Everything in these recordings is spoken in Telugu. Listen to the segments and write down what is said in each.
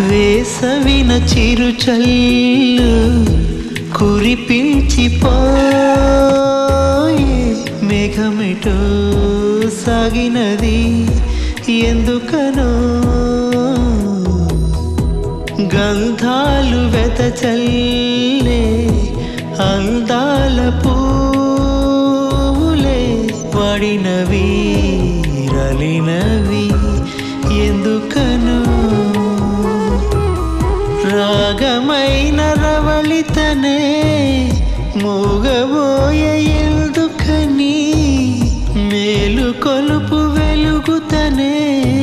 వేసవిన చిరుచల్లు కురిపించిపోయే మేఘమిటో సాగినది ఎందుకనో గంధాలు వెతచల్లే అందాల పూలే వాడినవి రలినవి ఎందుకనో రాగమైన రవళితనే మూగబోయే ఎందుకని మేలు కొలుపు వెలుగుతనే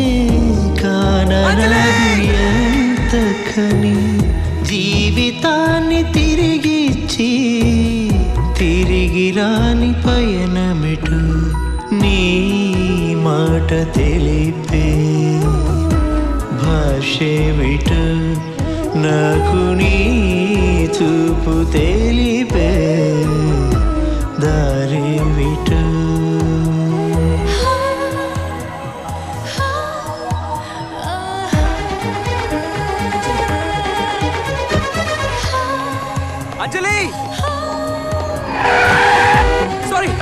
కాననది ఎంతకని జీవితాన్ని తిరిగిచ్చి తిరిగి రాని పయనమిటు నీ మాట తెలిపే భాషేమిటు నాకు నీ చూపు తెలిపే దారేమిటు Anjali sorry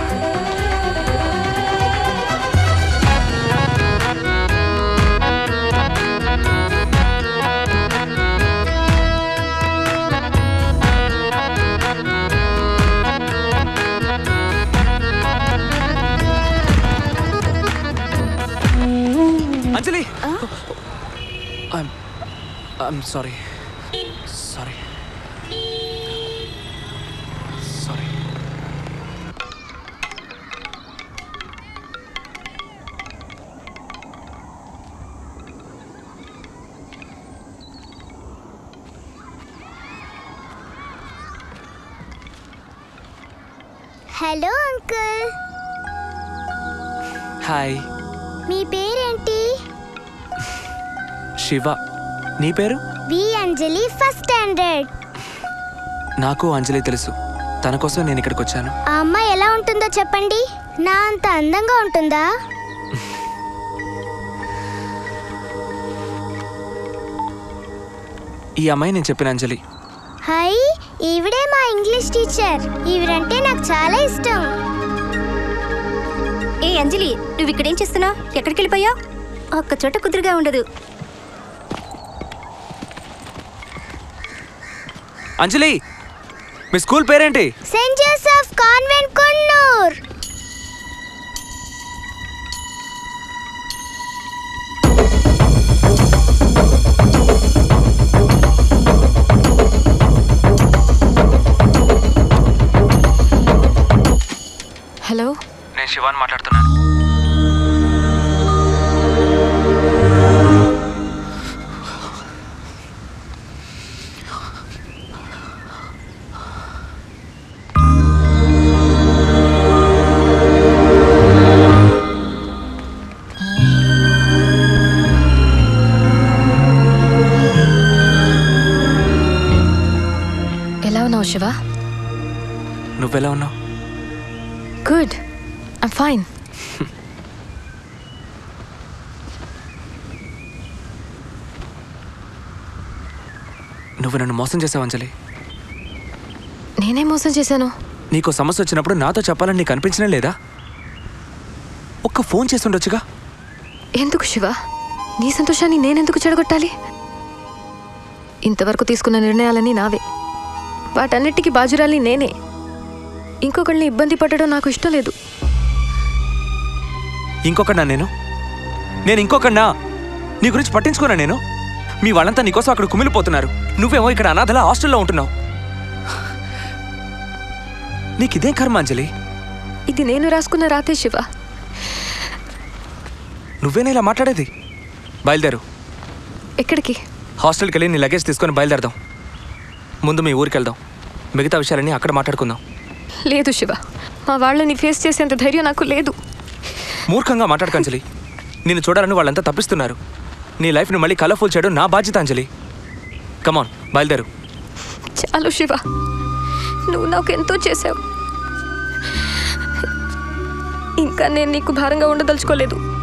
Anjali I'm I'm sorry sorry sorry hello uncle hi మీ పేరేంటి శివ నీ పేరు వి అంజలి ఫస్ట్ స్టాండర్డ్ నాకు అంజలి తెలుసు తన కోసం నేను ఇక్కడికి వచ్చాను ఆ అమ్మాయి ఎలా ఉంటుందో చెప్పండి నా అంత అందంగా ఉంటుందా ఈ అమ్మాయి నేను చెప్పిన అంజలి హాయ్ ఈవిడే మా ఇంగ్లీష్ టీచర్ ఈవిడంటే నాకు చాలా ఇష్టం ఏ అంజలి నువ్వు ఇక్కడేం చేస్తున్నావు ఎక్కడికి వెళ్ళిపోయావు ఒక్క చోట కుదురుగా ఉండదు అంజలి మీ స్కూల్ పేరేంటి Saint Joseph convent Coonoor hello నేను శివాన్ మాట్లాడుతున్నాను ఎలా ఉన్నావు శివ నువ్వెలా ఉన్నావు గుడ్ ఐమ్ ఫైన్ నువ్వు నన్ను మోసం చేసావు అంజలి నేనే మోసం చేశాను నీకు సమస్య వచ్చినప్పుడు నాతో చెప్పాలని నీకు అనిపించనే లేదా ఒక్క ఫోన్ చేసి ఉండొచ్చుగా ఎందుకు శివ నీ సంతోషాన్ని నేనెందుకు చెడగొట్టాలి ఇంతవరకు తీసుకున్న నిర్ణయాలన్నీ నావే వాటన్నిటికీ బాజురాలి నేనే ఇంకొకళ్ళని ఇబ్బంది పడడం నాకు ఇష్టం లేదు ఇంకొకనా నేను నేను ఇంకొకనా నీ గురించి పట్టించుకోనా నేను మీ వాళ్ళంతా నీకోసం అక్కడ కుమిలిపోతున్నారు నువ్వేమో ఇక్కడ అనాథలా హాస్టల్లో ఉంటున్నావు నీకిదేం కర్మ అంజలి ఇది నేను రాసుకున్న రాతే శివ నువ్వేనా ఇలా మాట్లాడేది బయలుదేరు ఎక్కడికి హాస్టల్కి వెళ్ళి నీ లగేజ్ తీసుకొని బయలుదేరదాం ముందు మీ ఊరికి వెళ్దాం మిగతా విషయాలన్నీ అక్కడ మాట్లాడుకుందాం లేదు శివ మా వాళ్ళని ఫేస్ చేసేంత ధైర్యం నాకు లేదు మూర్ఖంగా మాట్లాడకు అంజలి నిన్ను చూడాలని వాళ్ళంతా తప్పిస్తున్నారు నీ లైఫ్ని మళ్ళీ కలర్ఫుల్ చేయడం నా బాధ్యత అంజలి కమాన్ బయలుదేరు చాలు శివ నువ్వు నాకు ఎంతో చేశావు ఇంకా నేను నీకు భారంగా ఉండదలుచుకోలేదు